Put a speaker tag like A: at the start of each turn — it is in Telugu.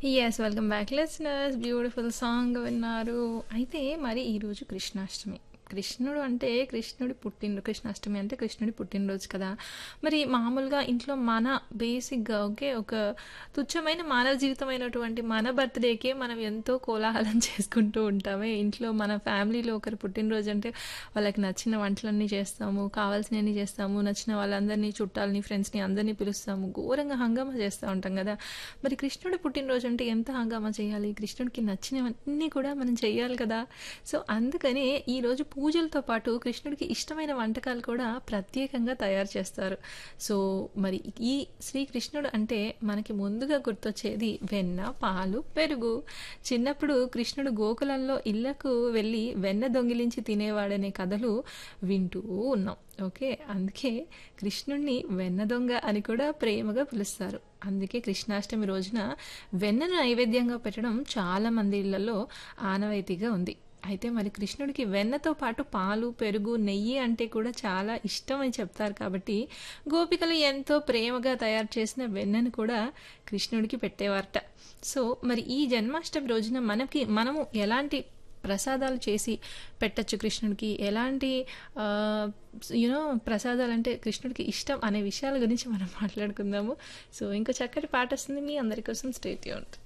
A: Yes. Welcome back listeners. Beautiful song విన్నారు. అయితే మరి ఈరోజు కృష్ణాష్టమి. కృష్ణుడు అంటే కృష్ణుడి పుట్టిన కృష్ణాష్టమి అంటే కృష్ణుడి పుట్టినరోజు కదా! మరి మామూలుగా ఇంట్లో మన బేసిక్‌గా ఓకే. ఒక తుచ్చమైన మానవ జీవితమైనటువంటి మన బర్త్‌డేకే మనం ఎంతో కోలాహలం చేసుకుంటూ ఉంటామే. ఇంట్లో మన ఫ్యామిలీలో ఒకరి పుట్టినరోజు అంటే వాళ్ళకి నచ్చిన వంటలన్నీ చేస్తాము. కావాల్సినయన్నీ చేస్తాము. నచ్చిన వాళ్ళందరినీ చుట్టాలని, ఫ్రెండ్స్‌ని అందరినీ పిలుస్తాము. ఘోరంగా హంగామా చేస్తా ఉంటాం గదా! మరి కృష్ణుడి పుట్టినరోజు అంటే ఎంత హంగామా చేయాలి? కృష్ణుడికి నచ్చినవన్నీ కూడా మనం చెయ్యాలి కదా! సో, అందుకనే ఈరోజు పూజలతో పాటు కృష్ణుడికి ఇష్టమైన వంటకాలు కూడా ప్రత్యేకంగా తయారు చేస్తారు. సో, మరి ఈ శ్రీకృష్ణుడు అంటే మనకి ముందుగా గుర్తొచ్చేది వెన్న, పాలు, పెరుగు. చిన్నప్పుడు కృష్ణుడు గోకులంలో ఇళ్ళకు వెళ్ళి వెన్న దొంగిలించి తినేవాడనే కథలు వింటూ ఉన్నాం. ఓకే. అందుకే కృష్ణుడిని వెన్న దొంగ అని కూడా ప్రేమగా పిలుస్తారు. అందుకే కృష్ణాష్టమి రోజున వెన్నను నైవేద్యంగా పెట్టడం చాలా మంది ఇళ్లలో ఆనవాయితీగా ఉంది. అయితే మరి కృష్ణుడికి వెన్నతో పాటు పాలు, పెరుగు, నెయ్యి అంటే కూడా చాలా ఇష్టం అని చెప్తారు కాబట్టి గోపికలు ఎంతో ప్రేమగా తయారు చేసిన వెన్నను కూడా కృష్ణుడికి పెట్టేవారట. సో, మరి ఈ జన్మాష్టమి రోజున మనకి మనము ఎలాంటి ప్రసాదాలు చేసి పెట్టొచ్చు కృష్ణుడికి? ఎలాంటి ఆహ్, యూ నో ప్రసాదాలంటే కృష్ణుడికి ఇష్టం అనే విషయాల గురించి మనం మాట్లాడుకుందాము. సో, ఇంకో చక్కటి పాటొస్తుంది మీ అందరి కోసం స్టే ట్యూన్డ్.